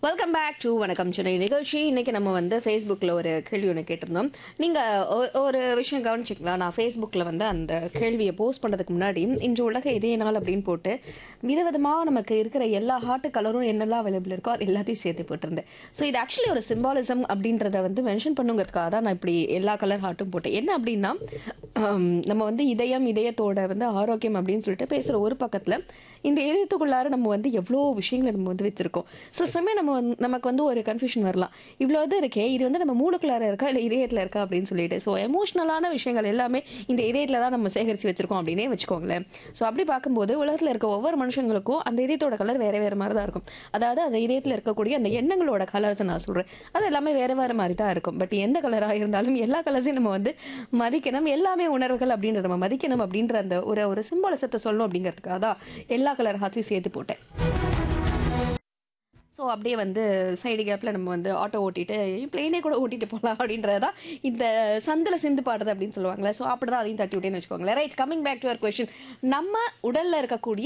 welcome back to வணக்கம் சென்னை நிகழ்ச்சி இன்னைக்கு நம்ம வந்து ஃபேஸ்புக்கில் ஒரு கேள்வி ஒன்று கேட்டிருந்தோம் நீங்கள் ஒரு விஷயம் கவனிச்சிக்கலாம் நான் ஃபேஸ்புக்கில் வந்து அந்த கேள்வியை போஸ்ட் பண்ணுறதுக்கு முன்னாடி இன்று உலக இதய நாள் அப்படின்னு போட்டு விதவிதமாக நமக்கு இருக்கிற எல்லா ஹார்ட் கலரும் என்னெல்லாம் அவைலபிள் இருக்கோ அது எல்லாத்தையும் சேர்த்து போட்டிருந்தேன் ஸோ இது ஆக்சுவலி ஒரு சிம்பாலிசம் அப்படின்றத வந்து மென்ஷன் பண்ணுங்கிறதுக்காக தான் நான் இப்படி எல்லா கலர் ஹார்ட்டும் போட்டேன் என்ன அப்படின்னா ஆம், நம்ம வந்து இதயம் இதயத்தோட வந்து ஆரோக்கியம் அப்படின்னு சொல்லிட்டு பேசுகிற ஒரு பக்கத்தில் இந்த இதயத்துக்குள்ளார நம்ம வந்து எவ்வளோ விஷயங்களை நம்ம வந்து வச்சுருக்கோம் ஸோ சமயம் நம்ம வந்து நமக்கு வந்து ஒரு கன்ஃபியூஷன் வரலாம் இவ்வளோ இது இருக்கே இது வந்து நம்ம மூளைக்குள்ளார இருக்கா இல்லை இதயத்தில் இருக்கா அப்படின்னு சொல்லிட்டு ஸோ எமோஷ்னலான விஷயங்கள் எல்லாமே இந்த இதயத்தில் தான் நம்ம சேகரித்து வச்சிருக்கோம் அப்படின்னே வச்சுக்கோங்களேன் ஸோ அப்படி பார்க்கும்போது உலகத்தில் இருக்க ஒவ்வொரு மனுஷங்களுக்கும் அந்த இதயத்தோட கலர் வேறு வேறு மாதிரி தான் இருக்கும் அதாவது அந்த இதயத்தில் இருக்கக்கூடிய அந்த எண்ணங்களோட கலர்ஸை நான் சொல்கிறேன் அது எல்லாமே வேறு வேறு மாதிரி தான் இருக்கும் பட் எந்த கலராக இருந்தாலும் எல்லா கலர்ஸையும் நம்ம வந்து மதிக்கணும் எல்லாமே உணர்வுகள் அப்படின்றத நம்ம மதிக்கணும் அப்படின்ற அந்த ஒரு ஒரு சிம்பாலிசத்தை சொல்லணும் அப்படிங்கிறதுக்காக தான் எல்லா கலர் ஹாட்ஸையும் சேர்த்து போட்டேன் ஸோ அப்படியே வந்து சைடு கேப்பில் நம்ம வந்து ஆட்டோ ஓட்டிட்டு பிளேனே கூட ஓட்டிட்டு போகலாம் அப்படின்றது தான் இந்த சந்தில் சிந்து பாடுறது அப்படின்னு சொல்லுவாங்களே ஸோ அப்படி தான் அதையும் தட்டி விட்டேன்னு வச்சுக்கோங்களேன் right coming back to our question நம்ம உடலில் இருக்கக்கூடிய